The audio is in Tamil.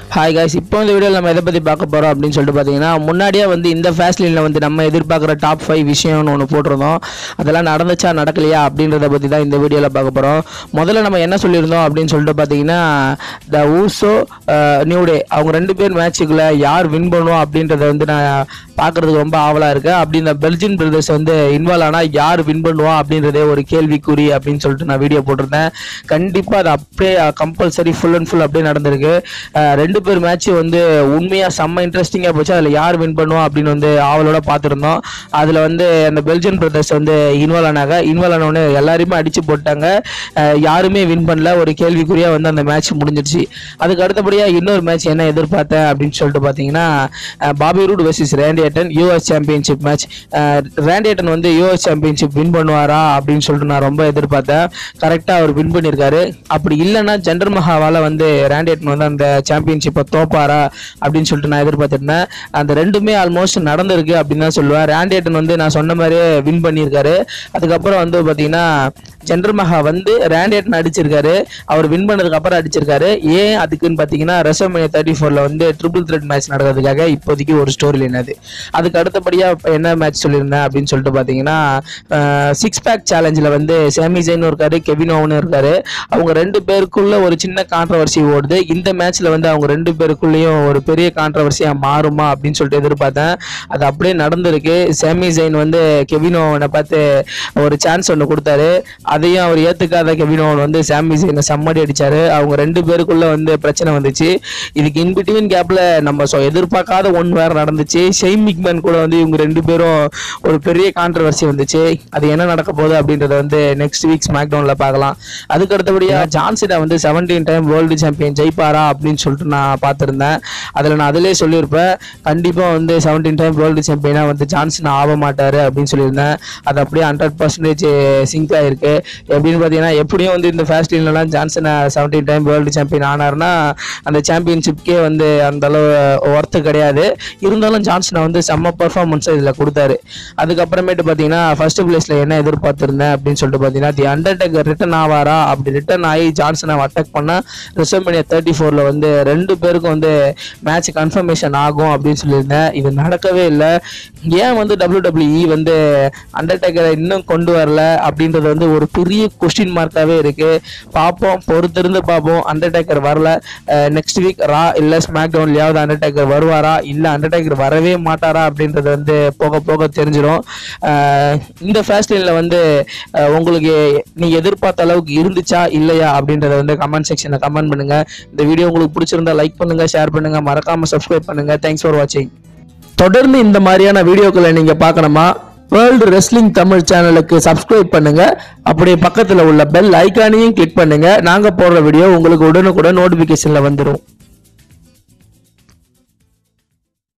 ஹாய் guys இப்போ இந்த வீடியோவில் நம்ம எதை பற்றி பார்க்க போகிறோம் அப்படின்னு சொல்லிட்டு பார்த்தீங்கன்னா முன்னாடியே வந்து இந்த ஃபேஸ்லினில் வந்து நம்ம எதிர்பார்க்குற டாப் ஃபைவ் விஷயம்னு ஒன்று போட்டிருந்தோம் அதெல்லாம் நடந்துச்சா நடக்கலையா அப்படின்றத பற்றி தான் இந்த வீடியோவில் பார்க்க போகிறோம் முதல்ல நம்ம என்ன சொல்லியிருந்தோம் அப்படின்னு சொல்லிட்டு பார்த்தீங்கன்னா த ஊசோ நியூ டே அவங்க ரெண்டு பேர் மேட்சுக்குள்ளே யார் வின் பண்ணுவோம் அப்படின்றத வந்து நான் பார்க்குறதுக்கு ரொம்ப ஆவலாக இருக்கேன் அப்படி இந்த பெல்ஜியன் பிரதர்ஸ் வந்து இன்வால்வ் ஆனால் யார் வின் பண்ணுவா அப்படின்றதே ஒரு கேள்விக்குறி அப்படின்னு சொல்லிட்டு நான் வீடியோ போட்டிருந்தேன் கண்டிப்பாக அது அப்படியே கம்பல்சரி ஃபுல் அண்ட் ஃபுல் அப்படியே நடந்திருக்கு அஹ் ரெண்டு பேர் மேட்ச் வந்து உண்மையாக செம்ம இன்ட்ரெஸ்டிங்காக போச்சு அதில் யார் வின் பண்ணுவா அப்படின்னு வந்து ஆவலோட பார்த்துருந்தோம் அதில் வந்து அந்த பெல்ஜியன் பிரதர்ஸ் வந்து இன்வால்வ் ஆனாங்க இன்வால்வ் ஆனவொடனே எல்லாருமே அடிச்சு போட்டாங்க அஹ் யாருமே வின் பண்ணல ஒரு கேள்விக்குறியாக வந்து அந்த மேட்ச் முடிஞ்சிருச்சு அதுக்கு அடுத்தபடியாக இன்னொரு மேட்ச் என்ன எதிர்பார்த்தேன் அப்படின்னு சொல்லிட்டு பார்த்தீங்கன்னா அஹ் Bobby Roode versus Randy Orton US championship match Randy Orton வந்து யூஎஸ் சாம்பியன்ஷிப் வின் பண்ணுவாரா அப்படின்னு சொல்லிட்டு நான் ரொம்ப எதிர்பார்த்தேன் கரெக்டாக அவர் வின் பண்ணியிருக்காரு அப்படி இல்லைன்னா ஜெண்டர் மகாவால் வந்து ரேண்டியேட்டன் வந்து அந்த சாம்பியன்ஷிப்பை தோப்பாரா அப்படின்னு சொல்லிட்டு நான் எதிர்பார்த்திருந்தேன் அந்த ரெண்டுமே ஆல்மோஸ்ட் நடந்திருக்கு அப்படின்னு தான் சொல்லுவேன் ரேண்டியேட்டன் வந்து நான் சொன்ன மாதிரியே வின் பண்ணியிருக்காரு அதுக்கப்புறம் வந்து பார்த்தீங்கன்னா ஜெண்டர் மகா வந்து ரேண்டியேட்டன் அடிச்சிருக்காரு அவர் வின் பண்ணதுக்கு அப்புறம் அடிச்சிருக்காரு ஏன் அதுக்குன்னு பார்த்தீங்கன்னா ரெசோமேனியா தேர்ட்டி ஃபோரில் வந்து ட்ரிபிள் த்ரெட் மேட்ச் நடக்கிறதுக்காக இப்போதைக்கு ஒரு ஸ்டோரி லைன் அது அதுக்கு அடுத்தபடியாக என்ன மேட்ச் சொல்லியிருந்தேன் அப்படின்னு சொல்லிட்டு பார்த்தீங்கன்னா சிக்ஸ் பேக் சேலஞ்சில் வந்து சேமி ஜெயினும் இருக்காரு கெவினோவும் இருக்காரு அவங்க ரெண்டு பேருக்குள்ள ஒரு சின்ன கான்ட்ரவர்சி ஓடுது இந்த மேட்ச்ல வந்து அவங்க ரெண்டு பேருக்குள்ளேயும் ஒரு பெரிய கான்ட்ரவர்சியா மாறுமா அப்படின்னு சொல்லிட்டு எதிர்பார்த்தேன் அது அப்படியே நடந்திருக்கு சேமி ஜெயின் வந்து கெவினோவனை பார்த்து ஒரு சான்ஸ் ஒன்று கொடுத்தாரு அதையும் அவர் ஏத்துக்காத கெவினோவன் வந்து சாமி ஜெயினை சம்மடி அடிச்சாரு அவங்க ரெண்டு பேருக்குள்ள வந்து பிரச்சனை வந்துச்சு இதுக்கு இன்பிட்வீன் கேப்ல நம்ம சொ- எதிர்பார்க்காத ஒன்று வேற நடந்துச்சு ஷெய்ம் மிக்மேன் கூட வந்து இவங்க ரெண்டு பேரும் ஒரு பெரிய கான்ட்ரவர்சி வந்துச்சு அது என்ன நடக்க போகுது அப்படின்றத வந்து நெக்ஸ்ட் வீக் ஸ்மாக் டவுன்ல பார்க்கலாம் அதுக்கு அடுத்தபடியா ஜான்சினா வந்து செவன்டீன் டைம் வேர்ல்டு சாம்பியன் ஜெயிப்பாரா அப்படின்னு சொல்லிட்டு நான் பார்த்துருந்தேன் அதில் நான் அதிலே சொல்லியிருப்பேன் கண்டிப்பாக வந்து செவன்டீன் டைம் வேர்ல்டு சாம்பியனா வந்து ஜான்சன் ஆக மாட்டாரு அப்படின்னு சொல்லியிருந்தேன் அது அப்படியே ஹண்ட்ரட் பர்சன்டேஜ் சிங்க் ஆயிருக்கு எப்படின்னு பார்த்தீங்கன்னா எப்படியும் வந்து இந்த ஃபேஸ்டின்லாம் Johnson seventeen time world champion ஆனார்னா அந்த சாம்பியன்ஷிப்கே வந்து அந்த அளவு ஒர்த்து கிடையாது இருந்தாலும் ஜான்சனை வந்து செம்ம பர்ஃபார்மன்ஸை இதில் கொடுத்தாரு அதுக்கப்புறமேட்டு பார்த்தீங்கன்னா ஃபர்ஸ்ட் பிளேஸில் என்ன எதிர்பார்த்துருந்தேன் அப்படின்னு சொல்லிட்டு பார்த்தீங்கன்னா தி அண்டர்டேக்கர் ரிட்டன் ஆவாரா அப்படி ரிட்டன் ஆகி ஜான்சனை அட்டாக் பண்ணால் ரிசர்மேனியா தேர்ட்டி ஃபோரில் வந்து ரெண்டு பேருக்கும் வந்து மேட்ச் கன்ஃபர்மேஷன் ஆகும் அப்படின்னு சொல்லியிருந்தேன் இது நடக்கவே இல்லை ஏன் வந்து WWE வந்து அண்டர்டேக்கரை இன்னும் கொண்டு வரல அப்படின்றது வந்து ஒரு பெரிய கொஸ்டின் மார்க்காகவே இருக்கு பார்ப்போம் பொறுத்திருந்து பார்ப்போம் அண்டர்டேக்கர் வரல நெக்ஸ்ட் வீக் ரா இல்லை ஸ்மாக் டவுன்லையாவது அண்டர்டேக்கர் வருவாரா இல்லை அண்டர்டேக்கர் வரவே மாட்டாரா அப்படின்றது வந்து போக போக தெரிஞ்சிடும் அஹ் இந்த ஃபேஸ்டினில் வந்து அஹ் உங்களுக்கு நீங்க எதிர்பார்த்த அளவுக்கு இருந்துச்சா இல்லையா அப்படின்றத வந்து கமெண்ட் செக்ஷனில் கமெண்ட் பண்ணுங்க இந்த வீடியோ உங்களுக்கு பிடிச்சிருந்தா லைக் பண்ணுங்க ஷேர் பண்ணுங்க மறக்காம சப்ஸ்கிரைப் பண்ணுங்க தேங்க்ஸ் ஃபார் வாட்சிங் தொடர்ந்து இந்த மாதிரியான வீடியோக்களை நீங்க பார்க்கணுமா வேர்ல்டு ரெஸ்லிங் தமிழ் சேனலுக்கு சப்ஸ்கிரைப் பண்ணுங்க அப்படியே பக்கத்துல உள்ள பெல் ஐகானையும் கிளிக் பண்ணுங்க நாங்க போடுற வீடியோ உங்களுக்கு உடனுக்குடன் நோட்டிபிகேஷன்ல வந்துடும்